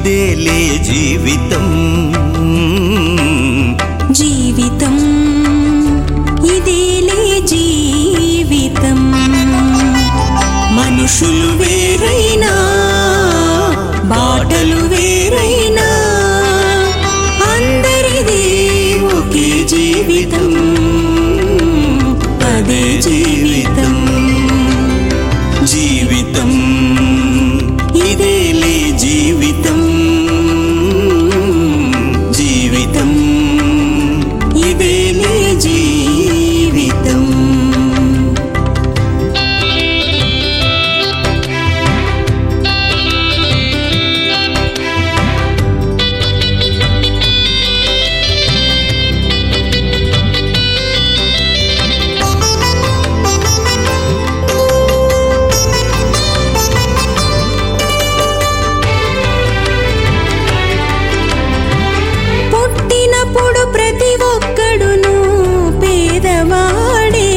ఇదేలే జీవితం జీవితం ఇదేలే జీవితం మనుషులు వేరైనా బాటలు వేరైనా అందరిది ఒకే జీవితం అదే జీవితం జీవితం ఇదేలే జీవితం జీవితం ఇదేలే జీవితం పుట్టినప్పుడు ప్రతి ఒక్కడును పేదవాడే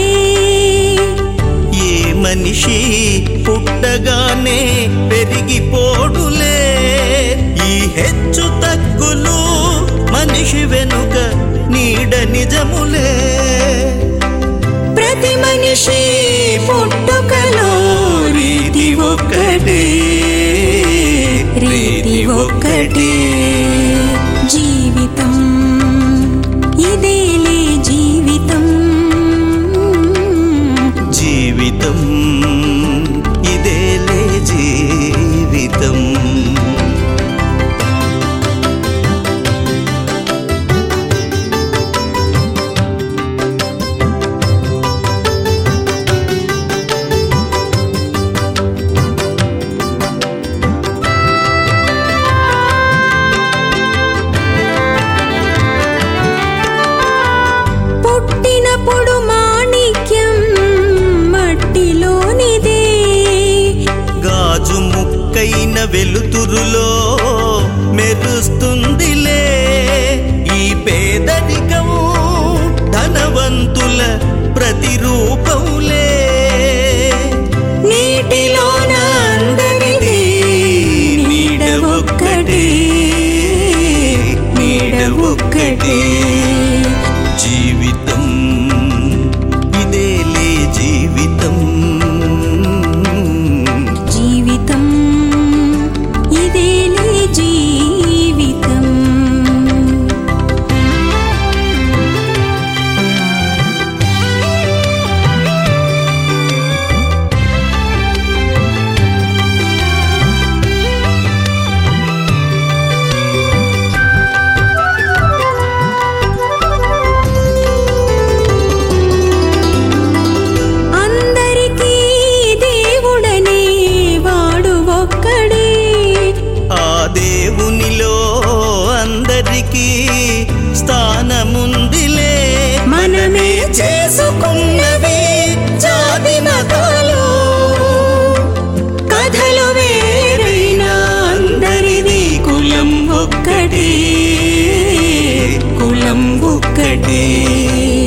ఏ మనిషి పుట్టగానే పెరిగిపోడులే ఈ హెచ్చు తగ్గులు మనిషి వెనుక నీడ నిజములే ప్రతి మనిషి పుట్టుకలో రీతి ఒక్కటే రీతి ఒక్కటే జీవితం ఇదేలే జీవితం జీవితం ఇదేలే జీవితం పుట్టినప్పుడు మాణిక్యం మట్టిలోనిదే గాజు ముక్కైన వెలుతురులో మెరుస్తుందిలే ఈ పేదరికము ధనవంతుల ప్రతిరూపంలే నీటిలోన అందరిది నీడ ఒక్కటే నీడ ఒక్కటే జీవితం ఇదేలే జీవితం జీవితం ఇదేలే జీవితం అందరికీ దేవుడనే వాడు ఒక్కడే ఆ దేవునిలో అందరికీ స్థానముందిలే మనమే చేసుకున్నవి జాతి మతాలు కథలు వేరైనా అందరిది కులం ఒక్కటే కులం ఒక్కటే